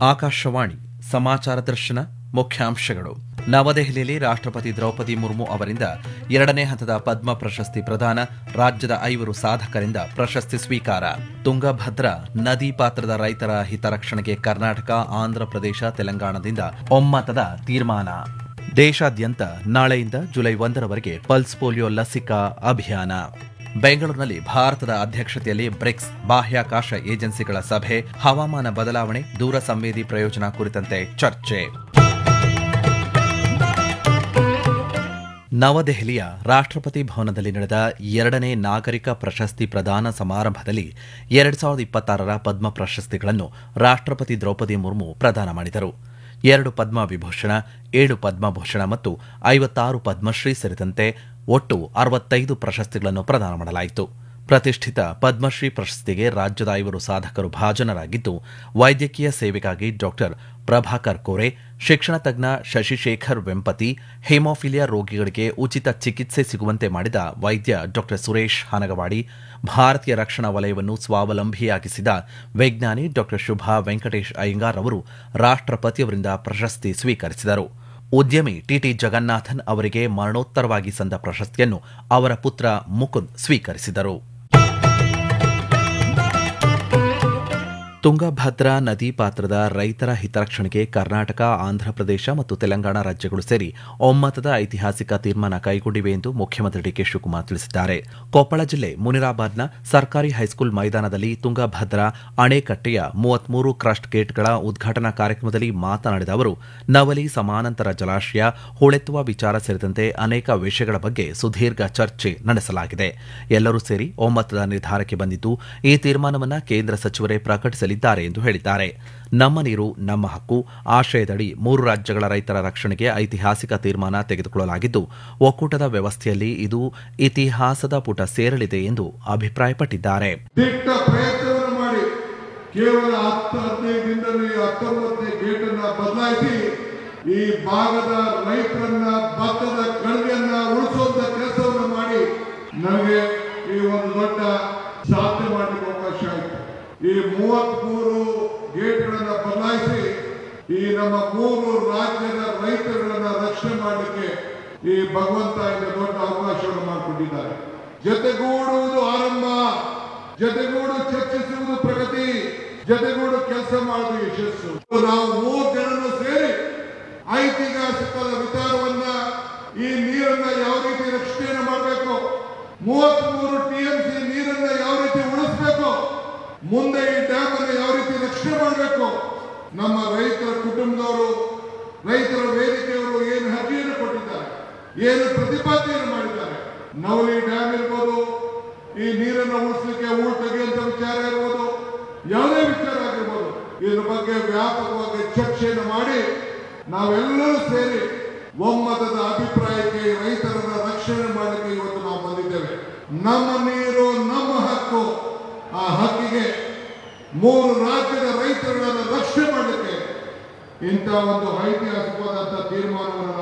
ಆಕಾಶವಾಣಿ ಸಮಾಚಾರ ದರ್ಶನ ಮುಖ್ಯಾಂಶಗಳು ನವದೆಹಲಿಯಲ್ಲಿ ರಾಷ್ಟ್ರಪತಿ ದ್ರೌಪದಿ ಮುರ್ಮು ಅವರಿಂದ ಎರಡನೇ ಹಂತದ ಪದ್ಮ ಪ್ರಶಸ್ತಿ ಪ್ರದಾನ ರಾಜ್ಯದ ಐವರು ಸಾಧಕರಿಂದ ಪ್ರಶಸ್ತಿ ಸ್ವೀಕಾರ ತುಂಗಭದ್ರಾ ನದಿ ಪಾತ್ರದ ರೈತರ ಹಿತರಕ್ಷಣೆಗೆ ಕರ್ನಾಟಕ ಆಂಧ್ರಪ್ರದೇಶ ತೆಲಂಗಾಣದಿಂದ ಒಮ್ಮತದ ತೀರ್ಮಾನ ದೇಶಾದ್ಯಂತ ನಾಳೆಯಿಂದ ಜುಲೈ ಒಂದರವರೆಗೆ ಪಲ್ಸ್ ಪೋಲಿಯೋ ಲಸಿಕಾ ಅಭಿಯಾನ ಬೆಂಗಳೂರಿನಲ್ಲಿ ಭಾರತದ ಅಧ್ಯಕ್ಷತೆಯಲ್ಲಿ ಬ್ರಿಕ್ಸ್ ಬಾಹ್ಯಾಕಾಶ ಏಜೆನ್ಸಿಗಳ ಸಭೆ ಹವಾಮಾನ ಬದಲಾವಣೆ ದೂರ ಸಂವೇದಿ ಪ್ರಯೋಜನ ಕುರಿತಂತೆ ಚರ್ಚೆ ನವದೆಹಲಿಯ ರಾಷ್ಟ್ರಪತಿ ಭವನದಲ್ಲಿ ನಡೆದ ಎರಡನೇ ನಾಗರಿಕ ಪ್ರಶಸ್ತಿ ಪ್ರದಾನ ಸಮಾರಂಭದಲ್ಲಿ ಎರಡ್ ಸಾವಿರದ ಇಪ್ಪತ್ತಾರರ ಪದ್ಮ ಪ್ರಶಸ್ತಿಗಳನ್ನು ರಾಷ್ಟ್ರಪತಿ ದ್ರೌಪದಿ ಮುರ್ಮು ಪ್ರದಾನ ಮಾಡಿದರು ಎರಡು ಪದ್ಮ ವಿಭೂಷಣ ಏಳು ಪದ್ಮಭೂಷಣ ಮತ್ತು ಐವತ್ತಾರು ಪದ್ಮಶ್ರೀ ಸೇರಿದಂತೆ ಒಟ್ಟು ಅರವತ್ತೈದು ಪ್ರಶಸ್ತಿಗಳನ್ನು ಪ್ರದಾನ ಮಾಡಲಾಯಿತು ಪ್ರತಿಷ್ಠಿತ ಪದ್ಮಶ್ರೀ ಪ್ರಶಸ್ತಿಗೆ ರಾಜ್ಯದ ಐವರು ಸಾಧಕರು ಭಾಜನರಾಗಿದ್ದು ವೈದ್ಯಕೀಯ ಸೇವೆಗಾಗಿ ಡಾಕ್ಟರ್ ಪ್ರಭಾಕರ್ ಕೋರೆ ಶಿಕ್ಷಣ ತಜ್ಞ ಶಶಿಶೇಖರ್ ವೆಂಪತಿ ಹೆಮೋಫಿಲಿಯಾ ರೋಗಿಗಳಿಗೆ ಉಚಿತ ಚಿಕಿತ್ಸೆ ಸಿಗುವಂತೆ ಮಾಡಿದ ವೈದ್ಯ ಡಾಕ್ಟರ್ ಸುರೇಶ್ ಹನಗವಾಡಿ ಭಾರತೀಯ ರಕ್ಷಣಾ ವಲಯವನ್ನು ಸ್ವಾವಲಂಬಿಯಾಗಿಸಿದ ವಿಜ್ಞಾನಿ ಡಾಕ್ಟರ್ ಶುಭಾ ವೆಂಕಟೇಶ್ ಅಯ್ಯಂಗಾರ್ ಅವರು ರಾಷ್ಟ್ರಪತಿಯವರಿಂದ ಪ್ರಶಸ್ತಿ ಸ್ವೀಕರಿಸಿದರು ಉದ್ಯಮಿ ಟಿಟಿ ಜಗನ್ನಾಥನ್ ಅವರಿಗೆ ಮರಣೋತ್ತರವಾಗಿ ಸಂದ ಪ್ರಶಸ್ತಿಯನ್ನು ಅವರ ಪುತ್ರ ಮುಕುಂದ್ ಸ್ವೀಕರಿಸಿದರು ತುಂಗಭದ್ರಾ ನದಿ ಪಾತ್ರದ ರೈತರ ಹಿತರಕ್ಷಣೆಗೆ ಕರ್ನಾಟಕ ಆಂಧ್ರಪ್ರದೇಶ ಮತ್ತು ತೆಲಂಗಾಣ ರಾಜ್ಯಗಳು ಸೇರಿ ಒಮ್ಮತದ ಐತಿಹಾಸಿಕ ತೀರ್ಮಾನ ಕೈಗೊಂಡಿವೆ ಎಂದು ಮುಖ್ಯಮಂತ್ರಿ ಡಿಕೆ ಶಿವಕುಮಾರ್ ತಿಳಿಸಿದ್ದಾರೆ ಕೊಪ್ಪಳ ಜಿಲ್ಲೆ ಮುನಿರಾಬಾದ್ನ ಸರ್ಕಾರಿ ಹೈಸ್ಕೂಲ್ ಮೈದಾನದಲ್ಲಿ ತುಂಗಭದ್ರಾ ಅಣೆಕಟ್ಟೆಯ ಮೂವತ್ಮೂರು ಕ್ರಸ್ಟ್ ಗೇಟ್ಗಳ ಉದ್ಘಾಟನಾ ಕಾರ್ಯಕ್ರಮದಲ್ಲಿ ಮಾತನಾಡಿದ ಅವರು ನವಲಿ ಸಮಾನಾಂತರ ಜಲಾಶಯ ಹೂಳೆತ್ತುವ ವಿಚಾರ ಸೇರಿದಂತೆ ಅನೇಕ ವಿಷಯಗಳ ಬಗ್ಗೆ ಸುದೀರ್ಘ ಚರ್ಚೆ ನಡೆಸಲಾಗಿದೆ ಎಲ್ಲರೂ ಸೇರಿ ಒಮ್ಮತದ ನಿರ್ಧಾರಕ್ಕೆ ಬಂದಿದ್ದು ಈ ತೀರ್ಮಾನವನ್ನು ಕೇಂದ್ರ ಸಚಿವರೇ ಪ್ರಕಟಿಸಲಿದ್ದಾರೆ ಎಂದು ಹೇಳಿದ್ದಾರೆ ನಮ್ಮ ನೀರು ನಮ್ಮ ಹಕ್ಕು ಆಶಯದಡಿ ಮೂರು ರಾಜ್ಯಗಳ ರೈತರ ರಕ್ಷಣೆಗೆ ಐತಿಹಾಸಿಕ ತೀರ್ಮಾನ ತೆಗೆದುಕೊಳ್ಳಲಾಗಿದ್ದು ಒಕ್ಕೂಟದ ವ್ಯವಸ್ಥೆಯಲ್ಲಿ ಇದು ಇತಿಹಾಸದ ಪುಟ ಸೇರಲಿದೆ ಎಂದು ಅಭಿಪ್ರಾಯಪಟ್ಟಿದ್ದಾರೆ ದಿಟ್ಟ ಪ್ರಯತ್ನವನ್ನು ಮಾಡಿ ಕೇವಲ ಹತ್ತು ಹದಿನೈದು ದಿನದಲ್ಲಿ ಹತ್ತೊಂಬತ್ತನೇ ಗೇಟ್ ಅನ್ನ ಬದಲಾಯಿಸಿ ಈ ಭಾಗದ ರೈತರನ್ನ ಭತ್ತದ ಕಳಿಗೆಯನ್ನ ಉಳಿಸುವಂತ ಕೆಲಸವನ್ನು ಮಾಡಿ ನಮಗೆ ಈ ಒಂದು ದೊಡ್ಡ ಸಾಧನೆ ಮಾಡಲಿಕ್ಕೆ ಅವಕಾಶ ಆಯಿತು ಈ ಮೂವತ್ಮೂರು ಗೇಟ್ಗಳನ್ನ ಬದಲಾಯಿಸಿ ಈ ನಮ್ಮ ಮೂರು ರಾಜ್ಯದ ರೈತರುಗಳನ್ನ ರಕ್ಷಣೆ ಮಾಡಲಿಕ್ಕೆ ಈ ಭಗವಂತ ಇಲ್ಲಿ ದೊಡ್ಡ ಅವಕಾಶವನ್ನು ಮಾಡಿಕೊಂಡಿದ್ದಾರೆ ಜೊತೆಗೂಡುವುದು ಆರಂಭ ಜೊತೆಗೂಡು ಚರ್ಚಿಸುವುದು ಪ್ರಗತಿ ಜೊತೆಗೂಡು ಕೆಲಸ ಮಾಡುವುದು ಯಶಸ್ಸು ನಾವು ಮೂರು ಜನರು ಸೇರಿ ಐತಿಹಾಸಿಕದ ವಿಚಾರವನ್ನ ಈ ನೀರನ್ನ ಯಾವ ರೀತಿ ರಕ್ಷಣೆಯನ್ನು ಮಾಡಬೇಕು ಮೂವತ್ಮೂರು ಟಿಎಂಸಿ ನೀರನ್ನ ಯಾವ ರೀತಿ ಉಳಿಸಬೇಕು ಮುಂದೆ ಈ ಡ್ಯಾಮ್ ಅನ್ನು ಯಾವ ರೀತಿ ರಕ್ಷಣೆ ಮಾಡಬೇಕು ನಮ್ಮ ರೈತರ ಕುಟುಂಬದವರು ರೈತರ ವೇದಿಕೆಯವರು ಏನು ಅರ್ಜಿಯನ್ನು ಕೊಟ್ಟಿದ್ದಾರೆ ಏನು ಪ್ರತಿಪಾದನೆಯನ್ನು ಮಾಡಿದ್ದಾರೆ ನವಲಿ ಡ್ಯಾಮ್ ಇರ್ಬೋದು ಈ ನೀರನ್ನು ಉಳಿಸಲಿಕ್ಕೆ ಊರು ತೆಗೆಯುವಂತ ವಿಚಾರ ಇರ್ಬೋದು ಯಾವುದೇ ವಿಚಾರ ಆಗಿರ್ಬೋದು ಇದ್ರ ಬಗ್ಗೆ ವ್ಯಾಪಕವಾಗಿ ಚರ್ಚೆಯನ್ನು ಮಾಡಿ ನಾವೆಲ್ಲರೂ ಸೇರಿ ಒಮ್ಮತದ ಅಭಿಪ್ರಾಯಕ್ಕೆ ರೈತರನ್ನ ರಕ್ಷಣೆ ಮಾಡಲಿಕ್ಕೆ ಇವತ್ತು ನಾವು ಬಂದಿದ್ದೇವೆ ನಮ್ಮ ನೀರು ನಮ್ಮ ಹಕ್ಕು ಆ ಹಕ್ಕಿಗೆ ಮೂರು ರಾಜ್ಯದ ರೈತರುಗಳನ್ನು ರಕ್ಷಣೆ ಮಾಡಲಿಕ್ಕೆ ಇಂಥ ಒಂದು ಐತಿಹಾಸಿಕವಾದಂತಹ ತೀರ್ಮಾನವನ್ನು